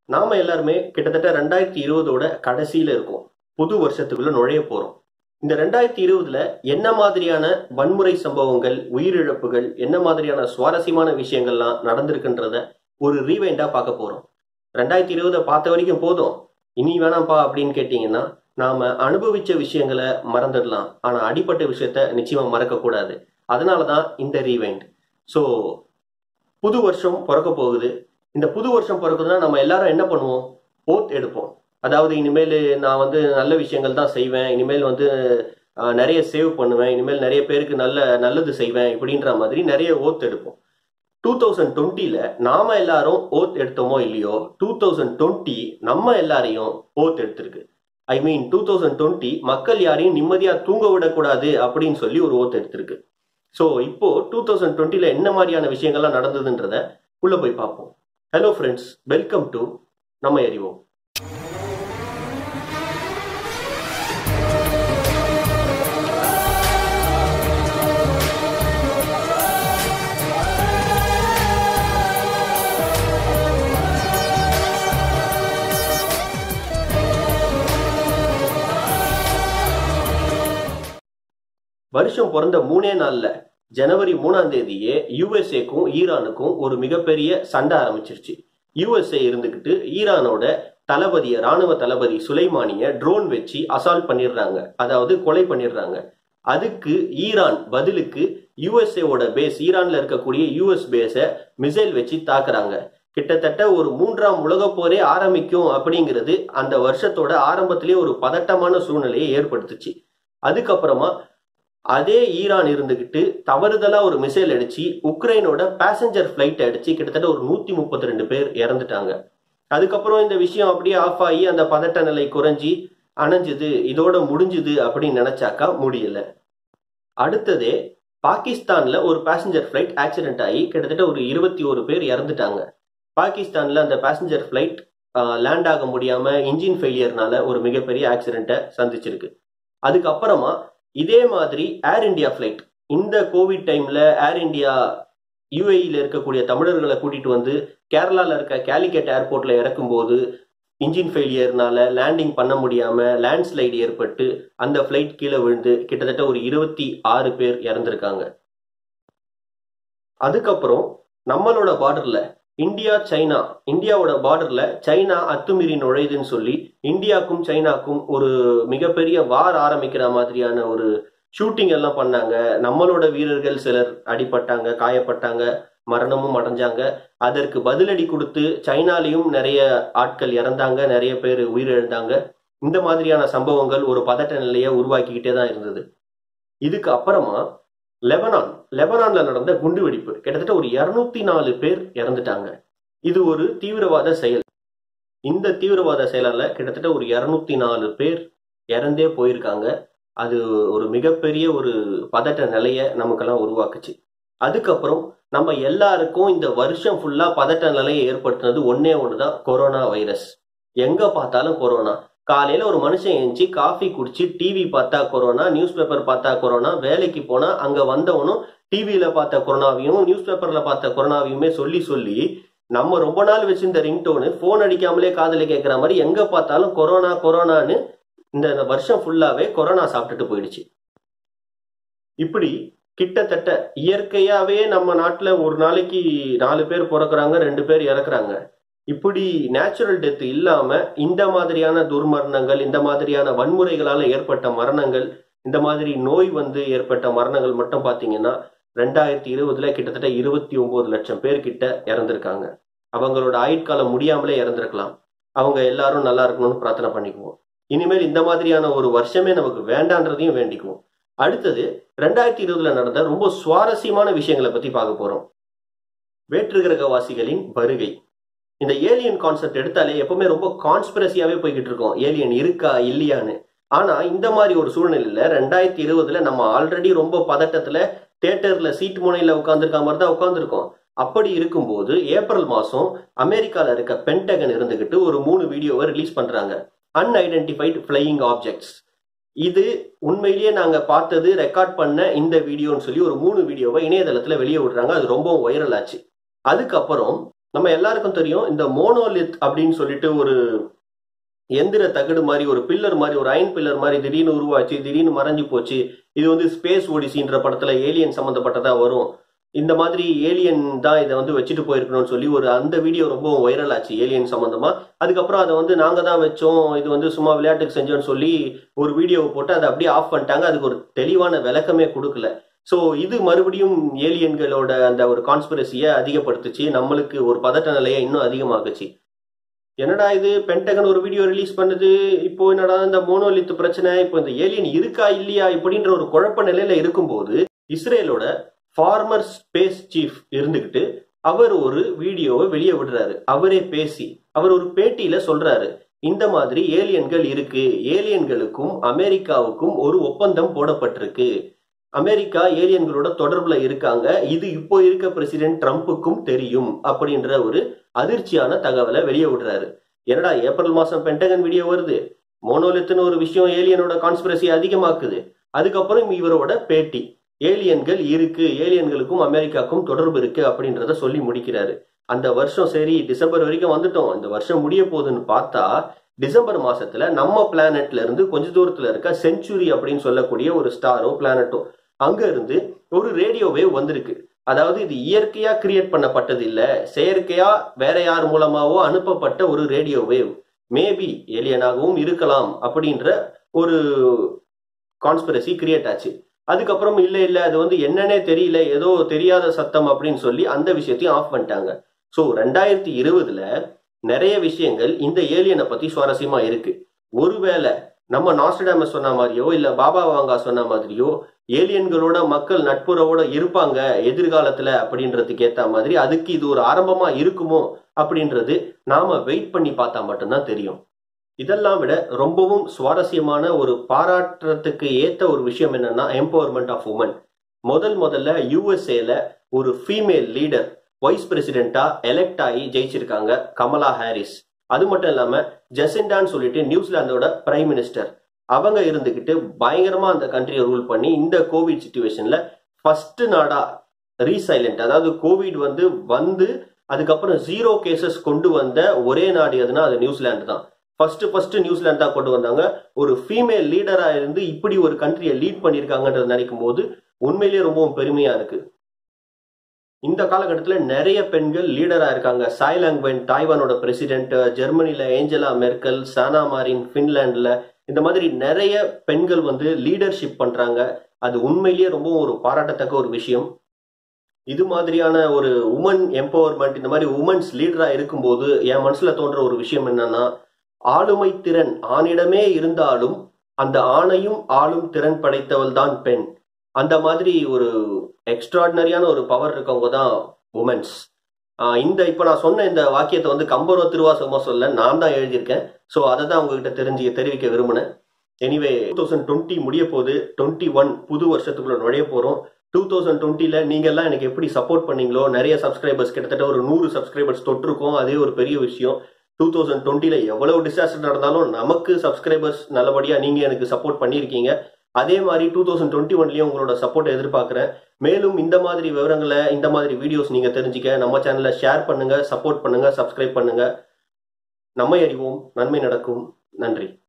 நாம எல்லாருமே கிட்டத்தட்ட ரெண்டாயிரத்தி இருபதோட கடைசியில இருக்கோம் புது வருஷத்துக்குள்ள நுழைய போறோம் இந்த ரெண்டாயிரத்தி இருபதுல என்ன மாதிரியான வன்முறை சம்பவங்கள் உயிரிழப்புகள் என்ன மாதிரியான சுவாரஸ்யமான விஷயங்கள்லாம் நடந்திருக்குன்றத ஒரு ரீவைண்டா பார்க்க போறோம் ரெண்டாயிரத்தி இருபதை பார்த்த வரைக்கும் போதும் இனி வேணாம்ப்பா அப்படின்னு கேட்டீங்கன்னா நாம அனுபவிச்ச விஷயங்களை மறந்துடலாம் ஆனா அடிப்பட்ட விஷயத்த நிச்சயமா மறக்க கூடாது அதனாலதான் இந்த ரீவைண்ட் ஸோ புது வருஷம் பிறக்க போகுது இந்த புது வருஷம் பிறக்குதுன்னா நம்ம எல்லாரும் என்ன பண்ணுவோம் ஓத் எடுப்போம் அதாவது இனிமேல் நான் வந்து நல்ல விஷயங்கள் தான் செய்வேன் இனிமேல் வந்து ஆஹ், நிறைய சேவ் பண்ணுவேன் இனிமேல் நிறைய பேருக்கு நல்ல நல்லது செய்வேன் இப்படின்ற மாதிரி நிறைய ஓத் எடுப்போம் டூ தௌசண்ட் டுவெண்ட்டில நாம எல்லாரும் ஓத் எடுத்தோமோ இல்லையோ டூ தௌசண்ட் டுவெண்ட்டி நம்ம எல்லாரையும் ஓத் எடுத்திருக்கு I mean two thousand twenty மக்கள் யாரையும் நிம்மதியா தூங்க விடக்கூடாது அப்படின்னு சொல்லி ஒரு ஓத் எடுத்திருக்கு ஸோ இப்போ டூ தௌசண்ட் டுவெண்ட்டில என்ன மாதிரியான விஷயங்கள்லாம் நடந்ததுன்றத உள்ள போய் பார்ப்போம் ஹலோ ஃப்ரெண்ட்ஸ் வெல்கம் டு நம்ம அறிவோம் வருஷம் பிறந்த மூணே நாள்ல ஜனவரி மூணாம் தேதியே யுஎஸ்ஏக்கும் ஈரானுக்கும் ஒரு மிகப்பெரிய சண்டை ஆரம்பிச்சிருச்சு யுஎஸ்ஏ இருந்துகிட்டு ஈரானோட தளபதிய ராணுவ தளபதி சுலைமானிய ட்ரோன் வச்சு அசால்ட் பண்ணிடுறாங்க அதாவது கொலை பண்ணிடுறாங்க அதுக்கு ஈரான் பதிலுக்கு யுஎஸ்ஏவோட பேஸ் ஈரான்ல இருக்கக்கூடிய யுஎஸ் பேஸை மிசைல் வச்சு தாக்குறாங்க கிட்டத்தட்ட ஒரு மூன்றாம் உலகப் போரே ஆரம்பிக்கும் அப்படிங்கிறது அந்த வருஷத்தோட ஆரம்பத்திலேயே ஒரு பதட்டமான சூழ்நிலையை ஏற்படுத்துச்சு அதுக்கப்புறமா அதே ஈரான் இருந்துகிட்டு தவறுதலா ஒரு மிசைல் அடிச்சு உக்ரைனோட பேசஞ்சர் ஃபிளைட் அடிச்சு கிட்டத்தட்ட ஒரு நூத்தி முப்பத்தி ரெண்டு பேர் இறந்துட்டாங்க அதுக்கப்புறம் இந்த விஷயம் அப்படியே ஆஃப் ஆகி அந்த பதட்ட நிலை குறைஞ்சி அணைஞ்சுது இதோட முடிஞ்சுது அப்படின்னு நினைச்சாக்கா முடியல அடுத்ததே பாகிஸ்தான்ல ஒரு பேசஞ்சர் ஃபிளைட் ஆக்சிடென்ட் ஆகி கிட்டத்தட்ட ஒரு இருபத்தி ஒரு பேர் இறந்துட்டாங்க பாகிஸ்தான்ல அந்த பேசஞ்சர் ஃபிளைட் லேண்ட் ஆக முடியாம இன்ஜின் ஃபெயிலியர்னால ஒரு மிகப்பெரிய ஆக்சிடென்ட்டை சந்திச்சிருக்கு அதுக்கப்புறமா இதே மாதிரி ஏர் இந்தியா ஃபிளைட் இந்த கோவிட் டைம்ல ஏர் இந்தியா யுஏஇல இருக்கக்கூடிய தமிழர்களை கூட்டிட்டு வந்து கேரளால இருக்க கேலிக்கட் ஏர்போர்ட்ல இறக்கும்போது இன்ஜின் ஃபெயிலியர்னால லேண்டிங் பண்ண முடியாம லேண்ட்ஸ்லைடு ஏற்பட்டு அந்த ஃபிளைட் கீழே விழுந்து கிட்டத்தட்ட ஒரு இருபத்தி ஆறு பேர் இறந்திருக்காங்க அதுக்கப்புறம் நம்மளோட பார்டர்ல இந்தியா சைனா இந்தியாவோட பார்டர்ல சைனா அத்துமீறி நுழையுதுன்னு சொல்லி இந்தியாவுக்கும் சைனாக்கும் ஒரு மிகப்பெரிய வார் ஆரம்பிக்கிற மாதிரியான ஒரு ஷூட்டிங் எல்லாம் பண்ணாங்க நம்மளோட வீரர்கள் சிலர் அடிபட்டாங்க காயப்பட்டாங்க மரணமும் அடைஞ்சாங்க அதற்கு பதிலடி கொடுத்து சைனாலையும் நிறைய ஆட்கள் இறந்தாங்க நிறைய பேர் உயிரிழந்தாங்க இந்த மாதிரியான சம்பவங்கள் ஒரு பதட்ட நிலையை உருவாக்கிக்கிட்டே தான் இருந்தது இதுக்கு அப்புறமா லெபனான் லெபனான்ல நடந்த குண்டுவெடிப்பு கிட்டத்தட்ட ஒரு இருநூத்தி நாலு பேர் இறந்துட்டாங்க இது ஒரு தீவிரவாத செயல் இந்த தீவிரவாத செயலால கிட்டத்தட்ட ஒரு இருநூத்தி நாலு பேர் இறந்தே போயிருக்காங்க அது ஒரு மிகப்பெரிய ஒரு பதட்ட நிலைய நமக்கெல்லாம் உருவாக்குச்சு அதுக்கப்புறம் நம்ம எல்லாருக்கும் இந்த வருஷம் ஃபுல்லா பதட்ட நிலையை ஏற்படுத்தினது ஒன்னே ஒண்ணுதான் கொரோனா வைரஸ் எங்க பார்த்தாலும் கொரோனா காலையில ஒரு மனுஷன் எழுந்துச்சு காஃபி குடிச்சு டிவி பார்த்தா கொரோனா நியூஸ் பேப்பர் பார்த்தா கொரோனா வேலைக்கு போனா அங்க வந்தவனும் டிவியில பார்த்த கொரோனாவையும் நியூஸ் பேப்பர்ல பார்த்த கொரோனாவையுமே சொல்லி சொல்லி நம்ம ரொம்ப நாள் வச்சிருந்த ரிங்டோனு போன் அடிக்காமலே காதுல கேட்கிற மாதிரி எங்க பார்த்தாலும் கொரோனா கொரோனான்னு இந்த வருஷம் ஃபுல்லாவே கொரோனா சாப்பிட்டுட்டு போயிடுச்சு இப்படி கிட்டத்தட்ட இயற்கையாவே நம்ம நாட்டுல ஒரு நாளைக்கு நாலு பேர் பிறக்குறாங்க ரெண்டு பேர் இறக்குறாங்க இப்படி நேச்சுரல் டெத் இல்லாம இந்த மாதிரியான துர்மரணங்கள் இந்த மாதிரியான வன்முறைகளால ஏற்பட்ட மரணங்கள் இந்த மாதிரி நோய் வந்து ஏற்பட்ட மரணங்கள் மட்டும் பாத்தீங்கன்னா ரெண்டாயிரத்தி இருபதுல கிட்டத்தட்ட இருபத்தி ஒன்பது லட்சம் பேர் கிட்ட இறந்திருக்காங்க அவங்களோட ஆயுட்காலம் முடியாமலே இறந்திருக்கலாம் அவங்க எல்லாரும் நல்லா இருக்கணும்னு பிரார்த்தனை பண்ணிக்குவோம் இனிமேல் இந்த மாதிரியான ஒரு வருஷமே நமக்கு வேண்டான்றதையும் வேண்டிக்குவோம் அடுத்தது ரெண்டாயிரத்தி இருபதுல நடந்த ரொம்ப சுவாரஸ்யமான விஷயங்களை பத்தி பார்க்க போறோம் வேற்று கிரகவாசிகளின் வருகை இந்த ஏலியன் கான்செப்ட் எடுத்தாலே எப்பவுமே ரொம்ப கான்ஸ்பிரசியாவே போய்கிட்டு இருக்கோம் ஏலியன் இருக்கா இல்லையான்னு ஆனா இந்த மாதிரி ஒரு சூழ்நிலையில ரெண்டாயிரத்தி இருபதுல நம்ம ஆல்ரெடி ரொம்ப பதட்டத்துல தியேட்டர்ல சீட் முனையில உட்காந்துருக்க மாதிரி தான் உட்காந்துருக்கோம் அப்படி இருக்கும்போது ஏப்ரல் மாசம் அமெரிக்கால இருக்க பென்டகன் இருந்துகிட்டு ஒரு மூணு வீடியோவை ரிலீஸ் பண்றாங்க அன்ஐடென்டிஃபைடு ஃபிளையிங் ஆப்ஜெக்ட்ஸ் இது உண்மையிலேயே நாங்க பார்த்தது ரெக்கார்ட் பண்ண இந்த வீடியோன்னு சொல்லி ஒரு மூணு வீடியோவை இணையதளத்துல வெளியே விடுறாங்க அது ரொம்ப வைரல் ஆச்சு அதுக்கப்புறம் நம்ம எல்லாருக்கும் தெரியும் இந்த மோனோலித் அப்படின்னு சொல்லிட்டு ஒரு எந்திர தகடு மாதிரி ஒரு பில்லர் மாதிரி ஒரு அயன் பில்லர் மாதிரி திடீர்னு உருவாச்சு திடீர்னு மறைஞ்சு போச்சு இது வந்து ஸ்பேஸ் ஒடிசின்ற படத்துல ஏலியன் சம்மந்தப்பட்டதா வரும் இந்த மாதிரி ஏலியன் தான் இதை வந்து வச்சுட்டு போயிருக்கணும்னு சொல்லி ஒரு அந்த வீடியோ ரொம்ப வைரல் ஆச்சு ஏலியன் சம்பந்தமா அதுக்கப்புறம் அதை வந்து நாங்க தான் வச்சோம் இது வந்து சும்மா விளையாட்டுக்கு செஞ்சோம்னு சொல்லி ஒரு வீடியோவை போட்டு அதை அப்படியே ஆஃப் பண்ணிட்டாங்க அதுக்கு ஒரு தெளிவான விளக்கமே கொடுக்கல ஸோ இது மறுபடியும் ஏலியன்களோட அந்த ஒரு கான்ஸ்பிரசியை அதிகப்படுத்துச்சு நம்மளுக்கு ஒரு பதட்ட நிலையை இன்னும் அதிகமாகுச்சு என்னடா இது பென்டகன் ஒரு வீடியோ ரிலீஸ் பண்ணுது இப்போ என்னடா இந்த மோனோலித் பிரச்சனை இப்போ இந்த ஏலியன் இருக்கா இல்லையா இப்படின்ற ஒரு குழப்ப நிலையில இருக்கும்போது இஸ்ரேலோட ஃபார்மர் ஸ்பேஸ் சீஃப் இருந்துகிட்டு அவர் ஒரு வீடியோவை வெளியே விடுறாரு அவரே பேசி அவர் ஒரு பேட்டியில சொல்றாரு இந்த மாதிரி ஏலியன்கள் இருக்கு ஏலியன்களுக்கும் அமெரிக்காவுக்கும் ஒரு ஒப்பந்தம் போடப்பட்டிருக்கு அமெரிக்கா ஏலியன்களோட தொடர்புல இருக்காங்க இது இப்போ இருக்க பிரசிடென்ட் ட்ரம்ப்புக்கும் தெரியும் அப்படின்ற ஒரு அதிர்ச்சியான தகவலை வெளியே விடுறாரு என்னடா ஏப்ரல் மாசம் பென்டகன் வீடியோ வருது மோனோலித்துன்னு ஒரு விஷயம் ஏலியனோட கான்ஸ்பிரசி அதிகமாக்குது அதுக்கப்புறம் இவரோட பேட்டி ஏலியன்கள் இருக்கு ஏலியன்களுக்கும் அமெரிக்காவுக்கும் தொடர்பு இருக்கு அப்படின்றத சொல்லி முடிக்கிறாரு அந்த வருஷம் சரி டிசம்பர் வரைக்கும் வந்துட்டோம் இந்த வருஷம் முடிய போகுதுன்னு பார்த்தா டிசம்பர் மாசத்துல நம்ம பிளானட்ல இருந்து கொஞ்ச தூரத்துல இருக்க செஞ்சுரி அப்படின்னு சொல்லக்கூடிய ஒரு ஸ்டாரோ பிளானட்டோ அங்க இருந்து ஒரு ரேடியோ வேவ் வந்திருக்கு அதாவது இது இயற்கையா கிரியேட் பண்ணப்பட்டது இல்ல செயற்கையா வேற யார் மூலமாவோ அனுப்பப்பட்ட ஒரு ரேடியோ வேவ் மேபி ஏலியனாகவும் இருக்கலாம் அப்படின்ற ஒரு கான்ஸ்பிரசி கிரியேட் ஆச்சு அதுக்கப்புறம் இல்ல இல்ல அது வந்து என்னன்னே தெரியல ஏதோ தெரியாத சத்தம் அப்படின்னு சொல்லி அந்த விஷயத்தையும் ஆஃப் பண்ணிட்டாங்க ஸோ ரெண்டாயிரத்தி இருபதுல நிறைய விஷயங்கள் இந்த ஏலியனை பத்தி சுவாரஸ்யமா இருக்கு ஒருவேளை நம்ம நாஸ்டடாமஸ் சொன்ன மாதிரியோ இல்ல பாபா வாங்கா சொன்ன மாதிரியோ ஏலியன்களோட மக்கள் நட்புறவோட இருப்பாங்க எதிர்காலத்துல அப்படின்றதுக்கு ஏத்த மாதிரி அதுக்கு இது ஒரு ஆரம்பமா இருக்குமோ அப்படின்றது நாம வெயிட் பண்ணி பார்த்தா மட்டும்தான் தெரியும் இதெல்லாம் விட ரொம்பவும் சுவாரஸ்யமான ஒரு பாராட்டுறதுக்கு ஏத்த ஒரு விஷயம் என்னன்னா எம்பவர்மெண்ட் ஆஃப் உமன் முதல் முதல்ல யூஎஸ்ஏல ஒரு ஃபீமேல் லீடர் வைஸ் பிரசிடென்ட்டா எலெக்ட் ஆகி ஜெயிச்சிருக்காங்க கமலா ஹாரிஸ் அது மட்டும் இல்லாம ஜெசிண்டான்னு சொல்லிட்டு நியூசிலாந்தோட பிரைம் மினிஸ்டர் அவங்க இருந்துகிட்டு பயங்கரமா அந்த கண்ட்ரியை ரூல் பண்ணி இந்த கோவிட் சுச்சுவேஷன்ல ஃபர்ஸ்ட் நாடா ரீசைலண்ட் அதாவது கோவிட் வந்து வந்து அதுக்கப்புறம் ஜீரோ கேசஸ் கொண்டு வந்த ஒரே நாடு எதுனா அது நியூசிலாந்து தான் ஃபர்ஸ்ட் ஃபர்ஸ்ட் நியூசிலாந்து தான் கொண்டு வந்தாங்க ஒரு ஃபீமேல் லீடரா இருந்து இப்படி ஒரு கண்ட்ரியை லீட் பண்ணியிருக்காங்கன்றது நினைக்கும் போது உண்மையிலேயே ரொம்பவும் பெருமையா இருக்கு இந்த காலகட்டத்தில் நிறைய பெண்கள் லீடரா இருக்காங்க சாய்லாங்வென் தாய்வானோட பிரசிடென்ட் ஜெர்மனில ஏஞ்சலா மெர்க்கல் சானா மாரின் பின்லாண்ட்ல இந்த மாதிரி நிறைய பெண்கள் வந்து லீடர்ஷிப் பண்றாங்க அது உண்மையிலேயே ரொம்பவும் ஒரு பாராட்டத்தக்க ஒரு விஷயம் இது மாதிரியான ஒரு உமன் எம்பவர்மெண்ட் இந்த மாதிரி உமன்ஸ் லீடரா இருக்கும்போது என் மனசுல தோன்ற ஒரு விஷயம் என்னன்னா ஆளுமை திறன் ஆணிடமே இருந்தாலும் அந்த ஆணையும் ஆளும் திறன் படைத்தவள் தான் பெண் அந்த மாதிரி ஒரு எக்ஸ்ட்ராடினரியான ஒரு பவர் இருக்கவங்க தான் உமன்ஸ் இந்த இப்போ நான் சொன்ன இந்த வாக்கியத்தை வந்து கம்பரோ திருவாசகமா சொல்ல நான் தான் எழுதியிருக்கேன் ஸோ அதை தான் உங்ககிட்ட தெரிஞ்சு தெரிவிக்க விரும்பினேன் எனிவே டூ தௌசண்ட் டுவெண்ட்டி முடிய போது டுவெண்ட்டி ஒன் புது வருஷத்துக்குள்ள நுழைய போகிறோம் டூ தௌசண்ட் டுவெண்ட்டில நீங்கள்லாம் எனக்கு எப்படி சப்போர்ட் பண்ணீங்களோ நிறைய சப்ஸ்கிரைபர்ஸ் கிட்டத்தட்ட ஒரு நூறு சப்ஸ்கிரைபர்ஸ் தொட்டிருக்கோம் அதே ஒரு பெரிய விஷயம் டூ தௌசண்ட் டுவெண்ட்டில எவ்வளவு டிசாஸ்டர் நடந்தாலும் நமக்கு சப்ஸ்கிரைபர்ஸ் நல்லபடியா நீங்க எனக்கு சப்போர்ட் பண்ணியிருக்கீங்க அதே மாதிரி டூ தௌசண்ட் டுவெண்ட்டி ஒன்லயும் உங்களோட சப்போர்ட் எதிர்பார்க்குறேன் மேலும் இந்த மாதிரி விவரங்களை இந்த மாதிரி வீடியோஸ் நீங்க தெரிஞ்சுக்க நம்ம சேனலை ஷேர் பண்ணுங்க சப்போர்ட் பண்ணுங்க சப்ஸ்கிரைப் பண்ணுங்க நம்மை அறிவோம் நன்மை நடக்கும் நன்றி